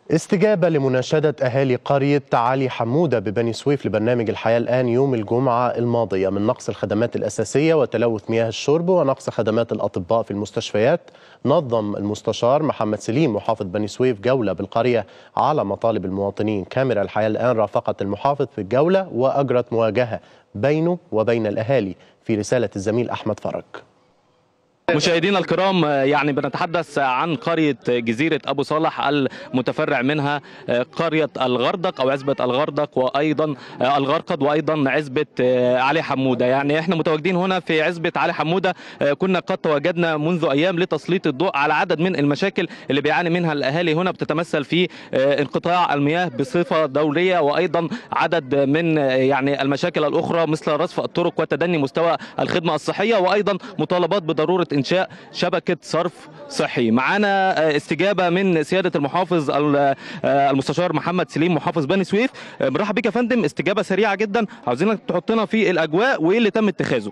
استجابة لمناشدة أهالي قرية علي حمودة ببني سويف لبرنامج الحياة الآن يوم الجمعة الماضية من نقص الخدمات الأساسية وتلوث مياه الشرب ونقص خدمات الأطباء في المستشفيات نظم المستشار محمد سليم محافظ بني سويف جولة بالقرية على مطالب المواطنين كاميرا الحياة الآن رافقت المحافظ في الجولة وأجرت مواجهة بينه وبين الأهالي في رسالة الزميل أحمد فرج مشاهدينا الكرام يعني بنتحدث عن قرية جزيرة أبو صالح المتفرع منها قرية الغردق أو عزبة الغردق وأيضا الغرقد وأيضا عزبة علي حمودة يعني احنا متواجدين هنا في عزبة علي حمودة كنا قد تواجدنا منذ أيام لتسليط الضوء على عدد من المشاكل اللي بيعاني منها الأهالي هنا بتتمثل في انقطاع المياه بصفة دورية وأيضا عدد من يعني المشاكل الأخرى مثل رصف الطرق وتدني مستوى الخدمة الصحية وأيضا مطالبات بضرورة انشاء شبكه صرف صحي معانا استجابه من سياده المحافظ المستشار محمد سليم محافظ بني سويف مرحب بك يا فندم استجابه سريعه جدا عاوزينك تحطنا في الاجواء وايه اللي تم اتخاذه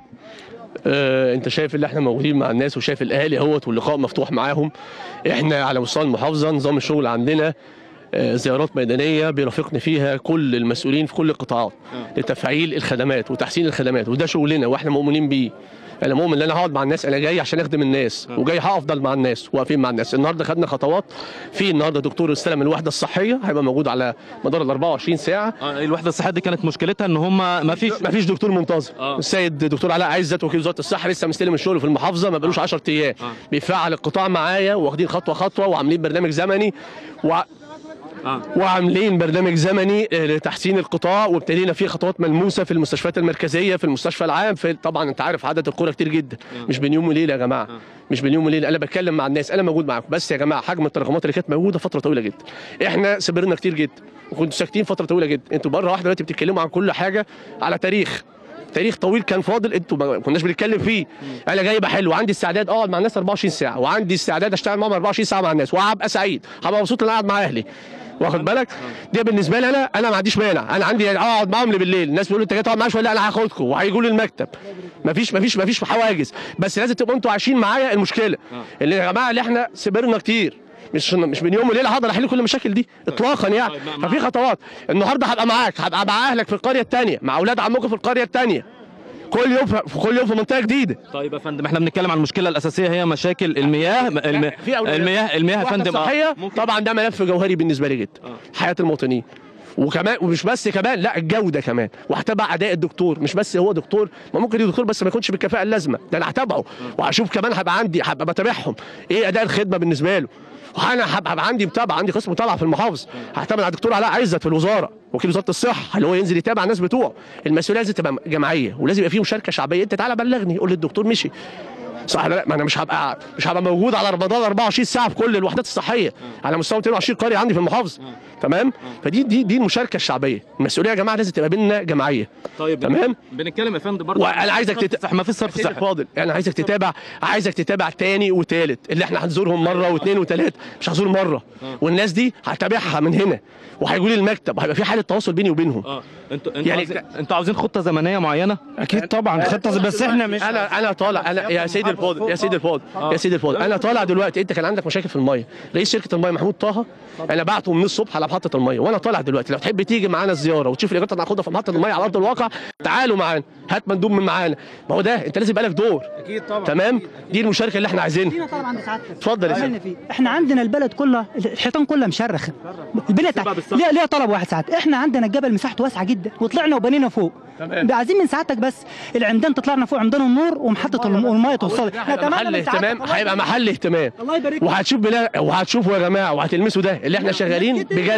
آه، انت شايف اللي احنا موجودين مع الناس وشايف الاهالي اهوت واللقاء مفتوح معاهم احنا على مستوى المحافظه نظام الشغل عندنا آه، زيارات ميدانيه بيرافقني فيها كل المسؤولين في كل القطاعات لتفعيل الخدمات وتحسين الخدمات وده شغلنا واحنا مؤمنين بيه انا مؤمن ان انا هقعد مع الناس انا جاي عشان اخدم الناس وجاي هفضل مع الناس واقفين مع الناس النهارده خدنا خطوات في النهارده دكتور استلم الوحده الصحيه هيبقى موجود على مدار ال 24 ساعه آه، الوحده الصحيه دي كانت مشكلتها ان هم ما فيش ما فيش دكتور منتظم آه. السيد دكتور علاء عزت وكيل وزاره الصحه لسه مستلم الشغل في المحافظه ما بقالوش 10 ايام آه. بيفعل القطاع معايا واخدين خطوه خطوه وعاملين برنامج زمني و... آه. وعاملين برنامج زمني آه، لتحسين القطاع وابتدينا فيه خطوات ملموسه في المستشفيات المركزيه في المستشفى العام في طبعا انت عارف عدد القرى كتير جدا مش بين يوم وليله يا جماعه مش بين يوم وليله انا بتكلم مع الناس انا موجود معاكم بس يا جماعه حجم التراكمات اللي كانت موجوده فتره طويله جدا احنا صبرنا كتير جدا وكنتوا ساكتين فتره طويله جدا انتوا مره واحده دلوقتي بتتكلموا عن كل حاجه على تاريخ تاريخ طويل كان فاضل انتوا ما كناش بنتكلم فيه انا جاي بحل وعندي استعداد اقعد مع الناس 24 ساعه وعندي استعداد اشتغل معاهم 24 ساعه مع الناس وهبقى سعيد هبقى مبسوط ان انا قاعد مع اهلي واخد بالك دي بالنسبه لي انا انا ما عنديش مانع انا عندي اقعد معاهم بالليل الناس بيقولوا انت جاي تقعد معايا شويه لا انا هاخدكم وهيجوا لي المكتب مفيش مفيش مفيش حواجز بس لازم تبقوا انتوا عايشين معايا المشكله اللي يا جماعه اللي احنا صبرنا كتير مش مش من يوم وليله هقدر احل كل المشاكل دي اطلاقا يعني طيب، مع- ففي خطوات النهارده هبقى معاك هبقى مع اهلك في القريه الثانيه مع اولاد عمكم في القريه الثانيه كل يوم في في كل يوم في منطقه جديده طيب يا فندم احنا بنتكلم عن المشكله الاساسيه هي مشاكل المياه الم... في أولويات. المياه المياه يا الوحدة فندم آه. الصحيه ممكن. طبعا ده ملف جوهري بالنسبه لي جدا آه. حياه المواطنين وكمان ومش بس كمان لا الجوده كمان وهتابع اداء الدكتور مش بس هو دكتور ما ممكن يكون دكتور بس ما يكونش بالكفاءه اللازمه ده انا هتابعه وهشوف كمان هبقى عندي هبقى بتابعهم ايه اداء الخدمه بالنسبه له وانا هبقى هبقى عندي متابعه عندي قسم متابعه في المحافظ هعتمد على الدكتور علاء عزت في الوزاره وكيل وزاره الصحه اللي هو ينزل يتابع الناس بتوعه المسؤوليه لازم تبقى جماعيه ولازم يبقى فيه مشاركه شعبيه انت تعالى بلغني قول للدكتور مشي صح لا ما انا مش هبقى مش هبقى موجود على رمضان 24 ساعه في كل الوحدات الصحيه على مستوى 220 قريه عندي في المحافظه تمام فدي دي دي المشاركه الشعبيه المسؤوليه يا جماعه لازم تبقى بينا جماعيه طيب تمام بنتكلم يا فندم برضه وانا عايزك صرف تت... صحي. ما فيش صرف سيدي صحي فاضل انا عايزك تتابع عايزك تتابع تاني وتالت اللي احنا هنزورهم مره واثنين وثلاثه مش هزور مره والناس دي هتابعها من هنا وهيجوا لي المكتب وهيبقى في حاله تواصل بيني وبينهم اه انتوا انتوا يعني عاوزين انتوا عاوزين خطه زمنيه معينه اكيد طبعا خطه بس احنا مش انا انا طالع انا يا سيدي الفاضل يا سيدي الفاضل يا سيدي الفاضل انا طالع دلوقتي انت كان عندك مشاكل في الميه رئيس شركه الميه محمود طه انا بعته من الصبح على محطه الميه وانا طالع دلوقتي لو تحب تيجي معانا الزياره وتشوف الاجراءات اللي هناخدها في محطه الميه على ارض الواقع تعالوا معانا هات مندوب من معانا ما هو ده انت لازم يبقى لك دور اكيد طبعا تمام دي المشاركه اللي احنا عايزينها فينا طبعا عند سعادتك اتفضل يا عملنا سيدي فيه احنا عندنا البلد كلها الحيطان كلها مشرخه البنيه تحت ليه ليه طلب واحد ساعات احنا عندنا الجبل مساحته واسعه جدا وطلعنا وبنينا فوق تمام. عايزين من سعادتك بس العمدان تطلعنا فوق عمدان النور ومحطه الم- الميه توصل هيبقى محل اهتمام هيبقى محل اهتمام الله يبارك لك. وهتشوف بلا وهتشوفوا يا جماعه وهتلمسوا ده اللي احنا شغالين بجد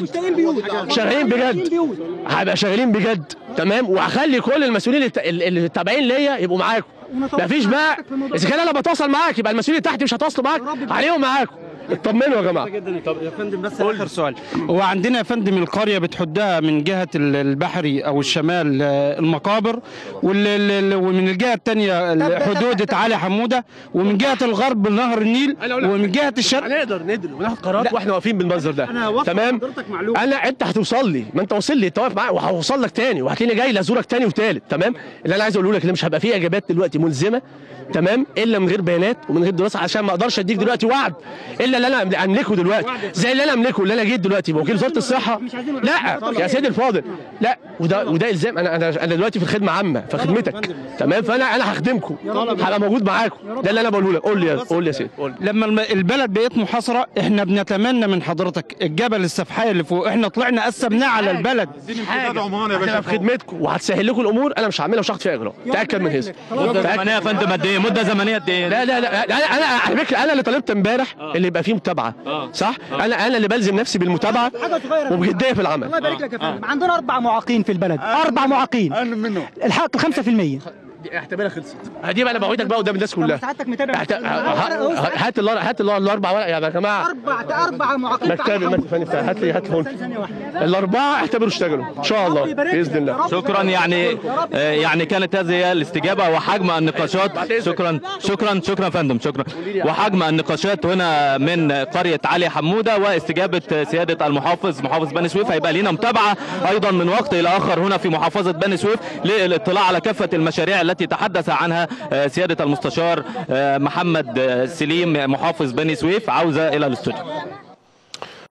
شغالين بجد هيبقى شغالين بجد تمام وهخلي كل المسؤولين الت- ال- اللي التابعين ليا يبقوا معاكم مفيش بقى اذا كان انا بتواصل معاك يبقى المسؤولين اللي تحت مش هتواصلوا معاك عليهم معاكم اطمنوا يا جماعه طب يا فندم بس اخر سؤال هو عندنا يا فندم القريه بتحدها من جهه ال- البحري او الشمال آه، المقابر وال- ال- ال- ومن الجهه الثانيه حدود علي حموده ومن جهه الغرب نهر النيل ومن جهه الشرق هنقدر ندل وناخد قرارات واحنا واقفين بالمنظر ده أنا واثق تمام حضرتك معلومة. انا انت هتوصل لي ما انت وصل لي انت واقف معايا وهوصل لك تاني وهتلاقيني جاي لازورك تاني وتالت تمام اللي انا عايز اقوله لك ان مش هيبقى فيه اجابات دلوقتي ملزمه تمام الا من غير بيانات ومن غير دراسه عشان ما اقدرش اديك دلوقتي وعد الا الا اللي انا املكه دلوقتي زي اللي انا املكه اللي انا جيت دلوقتي بوكيل وزاره الصحه لا يا سيدي الفاضل لا وده وده الزام انا انا انا دلوقتي في الخدمه عامه في خدمتك تمام فانا انا هخدمكم هبقى موجود معاكم ده اللي انا بقوله لك قول لي يا قول لي يا سيدي قول لي لما الم- البلد بقت محاصره احنا بنتمنى من حضرتك الجبل السفحايه اللي فوق احنا طلعنا قسمناه على البلد هتبقى في خدمتكم وهتسهل لكم الامور انا مش هعملها مش هاخد فيها اجراء تاكد من هذا مده تأكد. زمنيه يا فندم قد ايه مده زمنيه قد ايه لا لا لا انا انا على فكره انا اللي طلبت امبارح اللي يبقى فيه متابعه صح انا انا اللي بلزم نفسي بالمتابعه حاجه صغيره وبجديه في الله العمل يبارك لك يا فندم عندنا اربع معاقين في البلد اربع معاقين اقل منه الحق 5% احتمالها خلصت دي بقى انا بوعدك بقى قدام الناس كلها سعادتك متابع هات هات الأر- هات الأر- الاربع ورق يا جماعه اربع اربع معاقين مكتبي المكتب بتاعي هات لي هات هون الاربعه اعتبروا اشتغلوا ان شاء الله باذن الله شكرا يعني آه، يعني كانت هذه هي الاستجابه وحجم النقاشات شكرا شكرا شكرا فندم شكرا وحجم النقاشات هنا من قريه علي حموده واستجابه سياده المحافظ محافظ بني سويف هيبقى لينا متابعه ايضا من وقت الى اخر هنا في محافظه بني سويف للاطلاع على كافه المشاريع التي تحدث عنها آه، سياده المستشار آه، محمد آه، سليم محافظ بني سويف عوزه الى الاستوديو